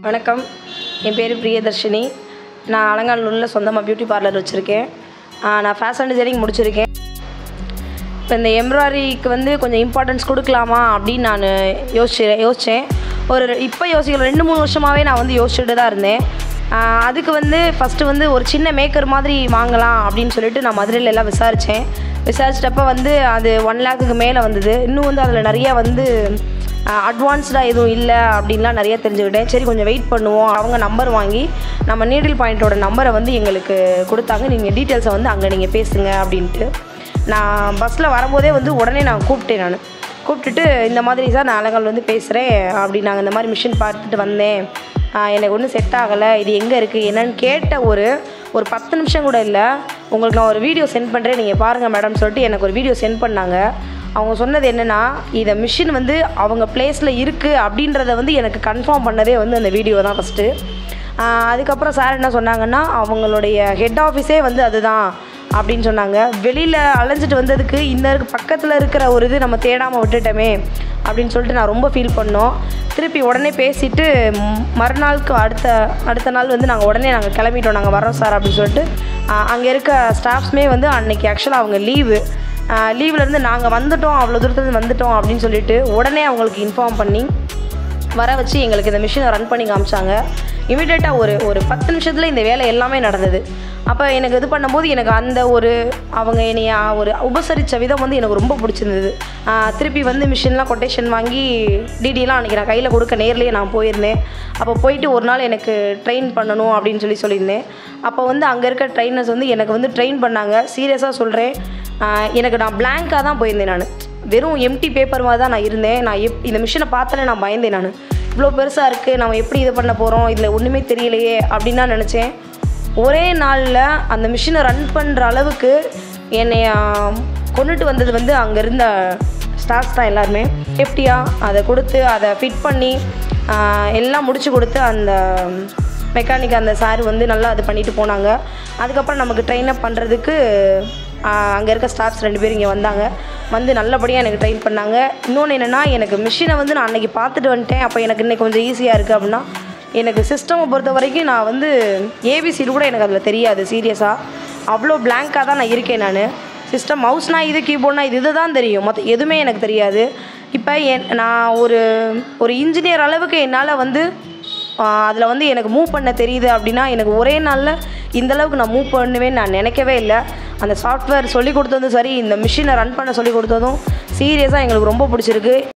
வணக்கம் என் பேர் பிரியதர்ஷினி நான் அலங்காநல்லூரில் சொந்தமாக பியூட்டி பார்லர் வச்சுருக்கேன் நான் ஃபேஷன் டிசைனிங் முடிச்சிருக்கேன் இப்போ இந்த எம்ப்ராய்டரிக்கு வந்து கொஞ்சம் இம்பார்ட்டன்ஸ் கொடுக்கலாமா அப்படின்னு நான் யோசிச்சு யோசித்தேன் ஒரு இப்போ யோசிக்கல ரெண்டு மூணு வருஷமாகவே நான் வந்து யோசிச்சுட்டு தான் இருந்தேன் ஆஹ் அதுக்கு வந்து ஃபஸ்ட்டு வந்து ஒரு சின்ன மேக்கர் மாதிரி வாங்கலாம் அப்படின்னு சொல்லிட்டு நான் மதுரையில் எல்லாம் விசாரித்தேன் விசாரிச்சிட்டப்ப வந்து அது ஒன் லேக்குக்கு மேலே வந்தது இன்னும் வந்து அதில் நிறையா வந்து அட்வான்ஸ்டாக எதுவும் இல்லை அப்படின்லாம் நிறைய தெரிஞ்சுக்கிட்டேன் சரி கொஞ்சம் வெயிட் பண்ணுவோம் அவங்க நம்பர் வாங்கி நம்ம நீடில் பாயிண்ட்டோட நம்பரை வந்து எங்களுக்கு கொடுத்தாங்க நீங்கள் டீட்டெயில்ஸை வந்து அங்கே நீங்கள் பேசுங்க அப்படின்ட்டு நான் பஸ்ஸில் வரும்போதே வந்து உடனே நான் கூப்பிட்டேன் நான் கூப்பிட்டுட்டு இந்த மாதிரி சார் நான் அலங்கால் வந்து பேசுகிறேன் அப்படி நாங்கள் இந்த மாதிரி மிஷின் பார்த்துட்டு வந்தேன் ஆஹ் எனக்கு ஒன்றும் செட் ஆகலை இது எங்கே இருக்குது என்னன்னு கேட்ட ஒரு ஒரு பத்து நிமிஷம் கூட இல்லை உங்களுக்கு நான் ஒரு வீடியோ சென்ட் பண்ணுறேன் நீங்கள் பாருங்கள் மேடம் சொல்லிட்டு எனக்கு ஒரு வீடியோ சென்ட் பண்ணாங்க அவங்க சொன்னது என்னென்னா இதை மிஷின் வந்து அவங்க பிளேஸில் இருக்குது அப்படின்றத வந்து எனக்கு கன்ஃபார்ம் பண்ணதே வந்து அந்த வீடியோ தான் ஃபஸ்ட்டு அதுக்கப்புறம் சார் என்ன சொன்னாங்கன்னா அவங்களுடைய ஹெட் ஆஃபீஸே வந்து அதுதான் அப்படின்னு சொன்னாங்க வெளியில் அலைஞ்சிட்டு வந்ததுக்கு இந்த இருக்கு பக்கத்தில் இருக்கிற ஒரு இது நம்ம தேடாமல் விட்டுட்டோமே அப்படின்னு சொல்லிட்டு நான் ரொம்ப ஃபீல் பண்ணோம் திருப்பி உடனே பேசிட்டு ம், மறுநாளுக்கு அடுத்த அடுத்த நாள் வந்து நாங்கள் உடனே நாங்கள் கிளம்பிட்டோம் நாங்கள் வரோம் சார் அப்படின்னு சொல்லிட்டு அங்கே இருக்க ஸ்டாஃப்ஸுமே வந்து அன்னைக்கு ஆக்சுவலாக அவங்க லீவு லீவ்லேருந்து நாங்கள் வந்துட்டோம் அவ்வளோ தூரத்துலேருந்து வந்துட்டோம் அப்படின்னு சொல்லிட்டு உடனே அவங்களுக்கு இன்ஃபார்ம் பண்ணி வர வச்சு எங்களுக்கு இந்த மிஷினை ரன் பண்ணி காமிச்சாங்க இமிடியேட்டாக ஒரு ஒரு பத்து நிமிஷத்தில் இந்த வேலை எல்லாமே நடந்தது அப்போ எனக்கு இது பண்ணும்போது எனக்கு அந்த ஒரு அவங்க என்னைய ஒரு உபசரித்த விதம் வந்து எனக்கு ரொம்ப பிடிச்சிருந்தது ஆஹ் திருப்பி வந்து மிஷின்லாம் கொட்டேஷன் வாங்கி டிடிலாம் அன்றைக்கி நான் கையில் கொடுக்க நேர்லேயே நான் போயிருந்தேன் அப்போ போயிட்டு ஒரு நாள் எனக்கு ட்ரெயின் பண்ணணும் அப்படின்னு சொல்லி சொல்லியிருந்தேன் அப்போ வந்து அங்கே இருக்க ட்ரைனர்ஸ் வந்து எனக்கு வந்து ட்ரெயின் பண்ணாங்க சீரியஸாக சொல்கிறேன் எனக்கு நான் blank-ஆ தான் போயிருந்தேன் நான் வெறும் எம்டி பேப்பர் மாதிரி தான் நான் இருந்தேன் நான் எப் இந்த மிஷினை பார்த்தோன்னே நான் பயந்தேன் நான் இவ்வளோ பெருசாக இருக்குது நம்ம எப்படி இது பண்ண போகிறோம் இதில் ஒன்றுமே தெரியலையே அப்படின்னு தான் நினச்சேன் ஒரே நாளில் அந்த மிஷினை ரன் பண்ணுற அளவுக்கு என்னை கொண்டுட்டு வந்தது வந்து அங்கே இருந்த ஸ்டாஃப்ஸ் தான் எல்லாருமே சேஃப்டியாக அதை கொடுத்து அதை ஃபிட் பண்ணி ஆஹ், எல்லாம் முடிச்சு கொடுத்து அந்த மெக்கானிக் அந்த சார் வந்து நல்லா அது பண்ணிட்டு போனாங்க அதுக்கப்புறம் நமக்கு ட்ரெயின் அப் பண்ணுறதுக்கு அங்கே இருக்க ஸ்டாஃப்ஸ் ரெண்டு பேரும் இங்கே வந்தாங்க வந்து நல்லபடியாக எனக்கு ட்ரெயின் பண்ணாங்க இன்னொன்று என்னென்னா எனக்கு மிஷினை வந்து நான் அன்றைக்கி பார்த்துட்டு வந்துட்டேன் அப்போ எனக்கு இன்னைக்கு கொஞ்சம் ஈஸியாக இருக்குது அப்படின்னா எனக்கு சிஸ்டமை பொறுத்த வரைக்கும் நான் வந்து ஏபிசியில் கூட எனக்கு அதில் தெரியாது சீரியஸாக அவ்வளோ blank-ஆ தான் நான் இருக்கேன் நான் சிஸ்டம் மவுஸ்னா இது கீபோர்ட்னா இது இது தான் தெரியும் மற்ற எதுவுமே எனக்கு தெரியாது இப்போ என் நான் ஒரு ஒரு இன்ஜினியர் அளவுக்கு என்னால் வந்து அதில் வந்து எனக்கு மூவ் பண்ண தெரியுது அப்படின்னா எனக்கு ஒரே நாளில் இந்த அளவுக்கு நான் மூவ் பண்ணுவேன்னு நான் நினைக்கவே இல்லை அந்த சாஃப்ட்வேர் சொல்லி கொடுத்ததும் சரி இந்த மிஷினை ரன் பண்ண சொல்லி கொடுத்ததும் சீரியஸாக எங்களுக்கு ரொம்ப பிடிச்சிருக்கு